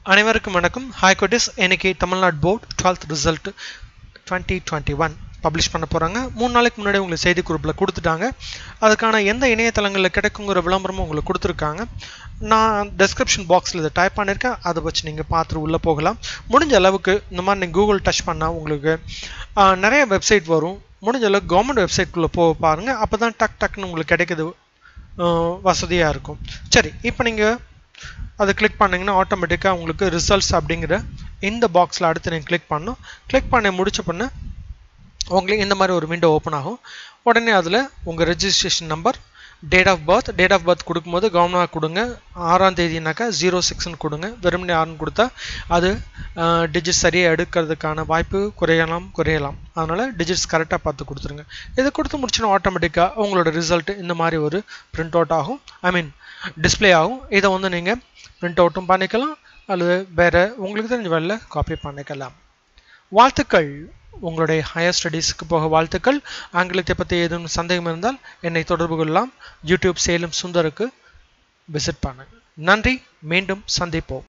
அனைவருக்கும் வணக்கம் hi cuties இன்னைக்கு Tamil Nadu board twelfth result twenty twenty one publish பண்ண போகிறாங்க மூணு நாளைக்கு முன்னாடி உங்களுக்கு செய்தி குரூப்பில் கொடுத்துட்டாங்க அதுக்கான எந்த இணையதளங்களில் கிடைக்குங்கிற விளம்பரமும் உங்களுக்கு கொடுத்துருக்காங்க நான் டெஸ்கிரிப்ஷன் பாக்ஸில் இதை டைப் பண்ணியிருக்கேன் அதை வச்சு நீங்கள் பார்த்துட்டு உள்ளே போகலாம் முடிஞ்ச அளவுக்கு இந்த மாதிரி நீங்கள் கூகுள் டச் பண்ணால் உங்களுக்கு ஆஹ், நிறைய வெப்சைட் வரும் முடிஞ்ச அளவுக்கு கவர்மெண்ட் வெப்சைட்குள்ளே போக பாருங்கள் அப்போ தான் டக் டக்குன்னு உங்களுக்கு கிடைக்குது வசதியாக இருக்கும் சரி இப்போ நீங்கள் அதை கிளிக் பண்ணிங்கன்னா ஆட்டோமேட்டிக்காக உங்களுக்கு ரிசல்ட்ஸ் அப்படிங்கிற இந்த பாக்ஸில் அடுத்து நீங்கள் கிளிக் பண்ணணும் கிளிக் பண்ணி முடிச்ச பண்ண உங்களுக்கு இந்த மாதிரி ஒரு விண்டோ ஓப்பன் ஆகும் உடனே அதில் உங்கள் registration number date of birth date of birth கொடுக்கும்போது கவனமாக கொடுங்க ஆறாம் தேதினாக்கா ஜீரோ சிக்ஸ்னு கொடுங்க வெறுமனே ஆறுன்னு கொடுத்தா அது டிஜிட்ஸ் சரியாக எடுக்கிறதுக்கான வாய்ப்பு குறையலாம் குறையலாம் அதனால் டிஜிட்ஸ் கரெக்டாக பார்த்து கொடுத்துருங்க இதை கொடுத்து முடிச்சோன்னா ஆட்டோமேட்டிக்காக உங்களோட ரிசல்ட் இந்த மாதிரி ஒரு பிரிண்ட் அவுட் ஆகும் ஐ மீன் டிஸ்ப்ளே ஆகும் இதை வந்து நீங்கள் பிரிண்ட் அவுட்டும் பண்ணிக்கலாம் அல்லது வேறு உங்களுக்கு தெரிஞ்ச வேலையில் காப்பி பண்ணிக்கலாம் வாழ்த்துக்கள் உங்களுடைய ஹையர் ஸ்டடீஸ்க்கு போக வாழ்த்துக்கள் ஆங்கிலத்தை பற்றி ஏதும் சந்தேகம் இருந்தால் என்னை தொடர்பு கொள்ளலாம் யூடியூப் சேலம் சுந்தருக்கு விசிட் பண்ணுங்க நன்றி மீண்டும் சந்திப்போம்